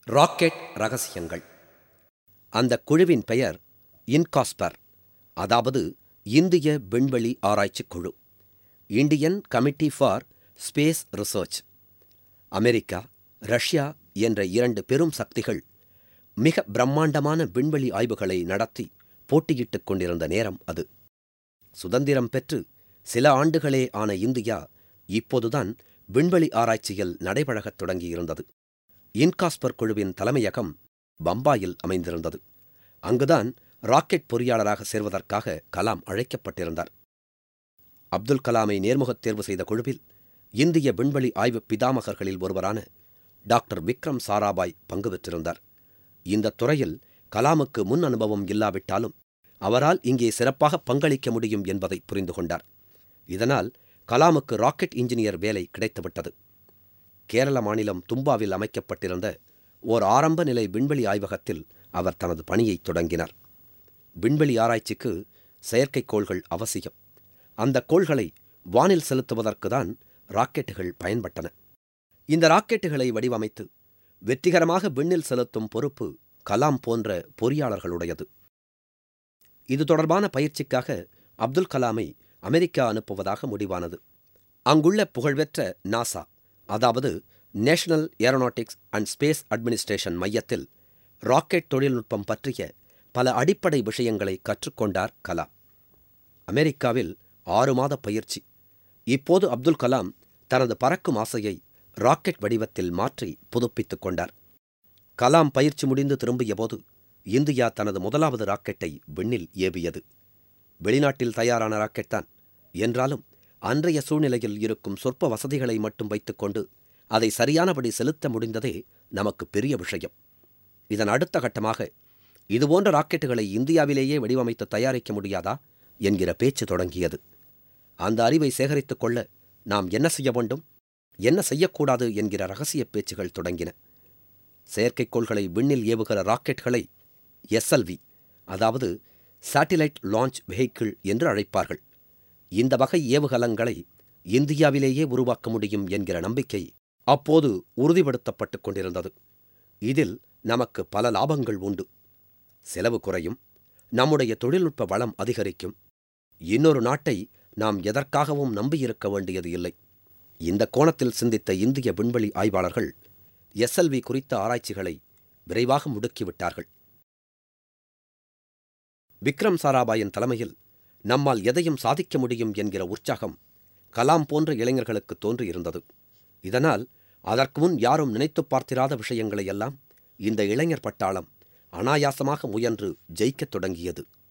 rocket ரகசியங்கள் அந்த குழுவின் பெயர் இன்காஸ்பர் அதாவது இந்திய விண்வெளி ஆராய்ச்சிக் குழு Indian committee for space research America Russia என்ற இரண்டு பெரும் சக்திகள் மிக பிரம்மாண்டமான விண்வெளி ஆய்வுகளை நடத்தி போட்டியிட்டுக் கொண்டிருந்த நேரம் அது சுதந்திரம் பெற்று சில ஆண்டுகளே ஆன இந்தியா இப்போதுதான் விண்வெளி ஆராய்ச்சியில் நடைபழகத் தொடங்கியிருந்தது இன்காஸ்பர் குழுவின் தலைமையகம் பம்பாயில் அமைந்திருந்தது அங்குதான் ராக்கெட் பொறியாளராக சேர்வதற்காக கலாம் அழைக்கப்பட்டிருந்தார் அப்துல் கலாமை நேர்முகத் தேர்வு செய்த குழுவில் இந்திய விண்வெளி ஆய்வு பிதாமகர்களில் ஒருவரான டாக்டர் விக்ரம் சாராபாய் பங்கு பெற்றிருந்தார் இந்த துறையில் கலாமுக்கு முன் அனுபவம் இல்லாவிட்டாலும் அவரால் இங்கே சிறப்பாக பங்களிக்க முடியும் என்பதை புரிந்து கொண்டார் இதனால் கலாமுக்கு ராக்கெட் இன்ஜினியர் வேலை கிடைத்துவிட்டது கேரள மாநிலம் தும்பாவில் அமைக்கப்பட்டிருந்த ஓர் ஆரம்ப நிலை விண்வெளி ஆய்வகத்தில் அவர் தனது பணியை தொடங்கினார் விண்வெளி ஆராய்ச்சிக்கு செயற்கைக்கோள்கள் அவசியம் அந்த கோள்களை வானில் செலுத்துவதற்கு தான் ராக்கெட்டுகள் பயன்பட்டன இந்த ராக்கெட்டுகளை வடிவமைத்து வெற்றிகரமாக விண்ணில் செலுத்தும் பொறுப்பு கலாம் போன்ற பொறியாளர்களுடையது இது தொடர்பான பயிற்சிக்காக அப்துல் கலாமை அமெரிக்கா அனுப்புவதாக முடிவானது அங்குள்ள புகழ்பெற்ற நாசா அதாவது national aeronautics and space administration மையத்தில் ராக்கெட் தொழில்நுட்பம் பற்றிய பல அடிப்படை விஷயங்களை கற்றுக்கொண்டார் கலாம் அமெரிக்காவில் ஆறு மாத பயிற்சி இப்போது அப்துல் கலாம் தனது பறக்கும் ஆசையை ராக்கெட் வடிவத்தில் மாற்றி புதுப்பித்துக் கொண்டார் கலாம் பயிற்சி முடிந்து திரும்பியபோது இந்தியா தனது முதலாவது ராக்கெட்டை விண்ணில் ஏவியது வெளிநாட்டில் தயாரான ராக்கெட் தான் என்றாலும் அன்றைய சூழ்நிலையில் இருக்கும் சொற்ப வசதிகளை மட்டும் வைத்துக்கொண்டு அதை சரியானபடி செலுத்த முடிந்ததே நமக்கு பெரிய விஷயம் இதன் அடுத்த கட்டமாக இதுபோன்ற ராக்கெட்டுகளை இந்தியாவிலேயே வடிவமைத்து தயாரிக்க முடியாதா என்கிற பேச்சு தொடங்கியது அந்த அறிவை சேகரித்துக் கொள்ள நாம் என்ன செய்ய வேண்டும் என்ன செய்யக்கூடாது என்கிற ரகசிய பேச்சுகள் தொடங்கின செயற்கைக்கோள்களை விண்ணில் ஏவுகிற ராக்கெட்களை எஸ்எல்வி அதாவது சேட்டிலைட் லான்ச் வெஹிக்கிள் என்று அழைப்பார்கள் இந்த வகை ஏவுகலங்களை இந்தியாவிலேயே உருவாக்க முடியும் என்கிற நம்பிக்கை அப்போது உறுதிப்படுத்தப்பட்டுக் கொண்டிருந்தது இதில் நமக்கு பல லாபங்கள் உண்டு செலவு குறையும் நம்முடைய தொழில்நுட்ப வளம் அதிகரிக்கும் இன்னொரு நாட்டை நாம் எதற்காகவும் நம்பியிருக்க வேண்டியது இல்லை இந்த கோணத்தில் சிந்தித்த இந்திய விண்வெளி ஆய்வாளர்கள் எஸ்எல்வி குறித்த ஆராய்ச்சிகளை விரைவாக முடுக்கிவிட்டார்கள் விக்ரம் சாராபாயின் தலைமையில் நம்மால் எதையும் சாதிக்க முடியும் என்கிற உற்சாகம் கலாம் போன்ற இளைஞர்களுக்கு தோன்றியிருந்தது இதனால் அதற்கு முன் யாரும் நினைத்துப் பார்த்திராத விஷயங்களை எல்லாம் இந்த இளைஞர் பட்டாளம் அனாயாசமாக முயன்று ஜெயிக்கத் தொடங்கியது